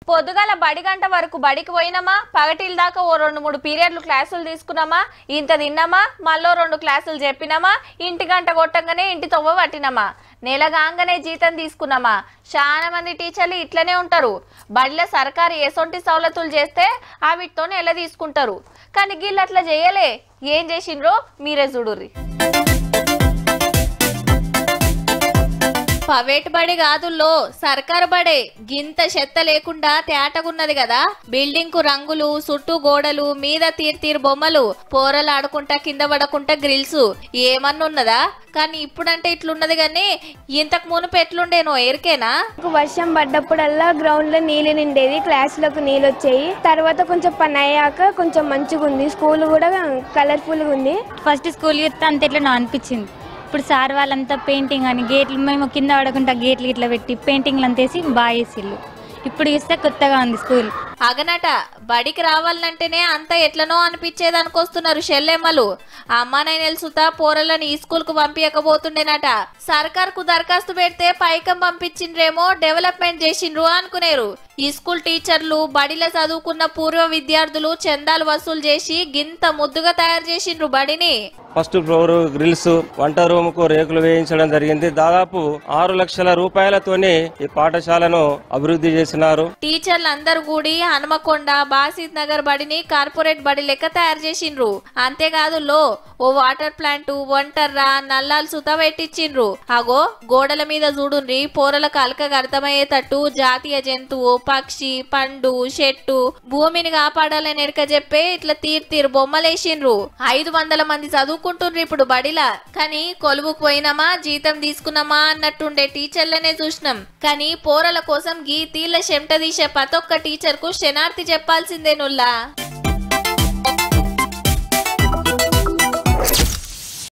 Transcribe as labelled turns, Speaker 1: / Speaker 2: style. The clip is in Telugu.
Speaker 1: పొద్దుగాల బడి గంట వరకు బడికి పోయినామా పగటిల దాకా ఓ రెండు మూడు పీరియడ్లు క్లాసులు తీసుకున్నామా ఇంత తిన్నామా మళ్ళీ రెండు క్లాసులు చెప్పినామా ఇంటి గంట కొట్టంగానే ఇంటి తొవ్వ పట్టినామా నెల కాగానే జీతం తీసుకున్నామా చాలా మంది టీచర్లు ఇట్లనే ఉంటారు బడిలో సర్కారు ఎసొంటి సవలతులు చేస్తే అవిటితో నెల తీసుకుంటారు కానీ గిళ్ళు అట్లా చేయలే ఏం చేసిండ్రో మీరే చూడుర్రి ప్రైవేట్ బడి కాదుల్లో సర్కారు బడే గింత చెత్త లేకుండా తేటగున్నది కదా బిల్డింగ్ కు రంగులు చుట్టూ గోడలు మీద తీరు తీరు బొమ్మలు పోరలు ఆడుకుంటా కింద పడకుంటా గ్రిల్స్ ఏమన్నున్నదా కానీ ఇప్పుడంటే ఇట్లున్నది కానీ ఇంతకు మునుపు ఎట్లుండేనో ఎరికేనా
Speaker 2: నాకు వర్షం పడ్డప్పుడల్లా గ్రౌండ్ లో నీళ్ళు నిండేది క్లాసులకు నీళ్ళు వచ్చాయి తర్వాత కొంచెం పని అయ్యాక కొంచెం మంచిగా ఉంది స్కూల్ కూడా కలర్ఫుల్ గా ఉంది
Speaker 3: ఫస్ట్ స్కూల్ యూత్ అంత ఎట్లా అనిపించింది ఇప్పుడు సార్ వాళ్ళంతా పెయింటింగ్ అని గేట్లు మేము కింద పడకుండా గేట్లు ఇట్లా పెట్టి పెయింటింగ్లు అంతా వేసి బాగా వేసిళ్ళు ఇప్పుడు చూస్తే కొత్తగా ఉంది స్కూల్
Speaker 1: అగనట బడికి రావాలంటేనే అంత ఎట్లనో అనిపించేది అనుకొస్తున్నారు షెల్లెమ్మలు అమ్మానాయనలు సుతా పోరలను ఈ స్కూల్ కు పంపించకపోతుండేనట సర్కార్ కు దరఖాస్తు పెడితే పైకం పంపించిండ్రేమో డెవలప్మెంట్ చేసిండ్రు అనుకునేరు ఈ స్కూల్ టీచర్లు బడిలో చదువుకున్న పూర్వ విద్యార్థులు చందాలు వసూలు చేసి గింత ముద్దుగా తయారు చేసిండ్రు బడిని
Speaker 4: ఫస్ట్ ఫ్లోర్ గ్రిల్స్ వంట రూమ్ కు రేకులు వేయించడం జరిగింది దాదాపు ఆరు లక్షల రూపాయలతోనే ఈ పాఠశాలను అభివృద్ధి చేసినారు
Speaker 1: టీచర్లు అందరు కూడి హనుమకొండ బాసిత్ నగర్ బడిని కార్పొరేట్ బడి లెక్క తయారు చేసిండ్రు అంతేకాదు లో ఓ వాటర్ ప్లాంట్ వంటర్రా నల్లాలు సుత పెట్టించిండ్రు అగో గోడల మీద చూడుండ్రి పోరలకు అలకగా అర్థమయ్యేటట్టు జాతీయ జంతువు పక్షి పండు చెట్టు భూమిని కాపాడాలని ఎరక చెప్పే ఇట్లా తీరు తీరు బొమ్మలేసిండ్రు ఐదు వందల మంది చదువుకుంటుండ్రు ఇప్పుడు బడిలా కానీ కొలువుకు పోయినామా జీతం తీసుకున్నామా అన్నట్టుండే టీచర్లనే చూసినాం కానీ పోరల కోసం గీ తీళ్ళ చెమట తీసే ప్రతి ఒక్క టీచర్ కు శనార్థి చెప్పాల్సిందేనుల్లా